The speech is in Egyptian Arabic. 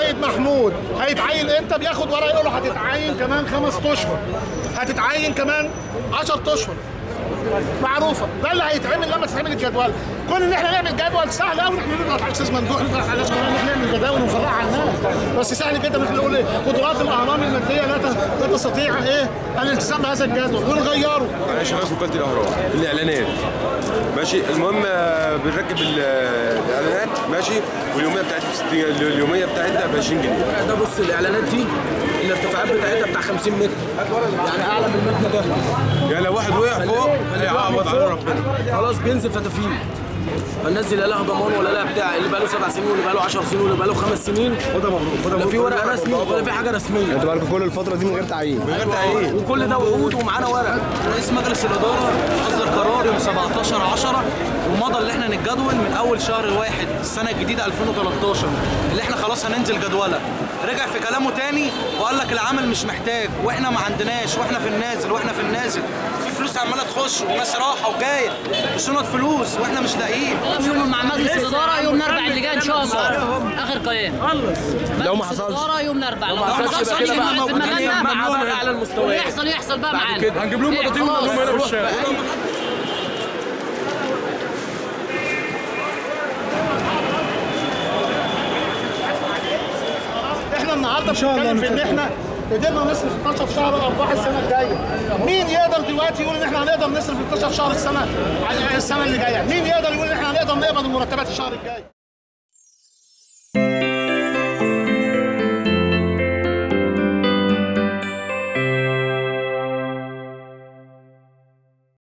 السيد محمود هيتعين امتى بياخد ورقه يقول له هتتعين كمان خمس اشهر هتتعين كمان 10 اشهر معروفه ده اللي هيتعمل لما تتعمل الجدول كون ان احنا نعمل جدول سهل قوي احنا نضغط على الاستاذ ممدوح نضغط على الناس كلها نعمل جداول ونفرقها على الناس بس سهل جدا مثل نقول ايه قدرات الاهرام الماديه لا ت- لا تستطيع ايه الالتزام بهذا الجدول ونغيره انا شغال في وكاله الاهرام الاعلانات ماشي المهم آه، بنركب ال- آه، الاعلانات ماشي واليوميه بتاعتها ب 60 اليوميه بتاعتها ب 20 جنيه ده بص الاعلانات دي الارتفاعات بتاعتها بتاع 50 متر يعني اعلى من المبنى ده يعني لو واحد وقع فوق هيعوض عليه ربنا خلاص بينزل فتافيت فالناس دي لا لها ضمان ولا لها بتاع اللي بقى له سبع سنين واللي بقى له 10 سنين واللي بقى له خمس سنين خدها مبروك خدها لا في ورق رسمي ولا في حاجه رسميه انتوا بقالكم كل الفتره دي من غير تعيين من غير تعيين وكل ده وعود ومعانا ورق رئيس مجلس الاداره اصدر قرار يوم 17 10 ومضى اللي احنا نتجدول من اول شهر الواحد السنه الجديده 2013 اللي احنا خلاص هننزل جدوله رجع في كلامه تاني وقال لك العمل مش محتاج واحنا ما عندناش واحنا في النازل واحنا في النازل في فلوس عماله تخش وناس راحه وجايه وشنط فلوس واحنا مش لاقيين يوم مع مجلس الاداره يوم الاربعاء اللي جاي ان شاء الله اخر قيام لو ما مجلس حصلش الاداره يوم الاربعاء لو ما حصلش حصلش يبقى كده هنيجي بقى نقعد في المكان ده مع بقى اعلى المستويات يحصل يحصل بقى معانا كده هنجيب لهم إيه، بطاطين خلاص. ونقوم هنا في الشارع احنا النهارده بنتكلم في ان احنا قدرنا نصرف 12 شهر ارباح السنه الجايه مين يقدر دلوقتي يقول ان احنا هنقدر نصرف 12 شهر السنه السنه اللي جايه مين يقدر يقول ان احنا هنقدر نقبض المرتبات الشهر الجاي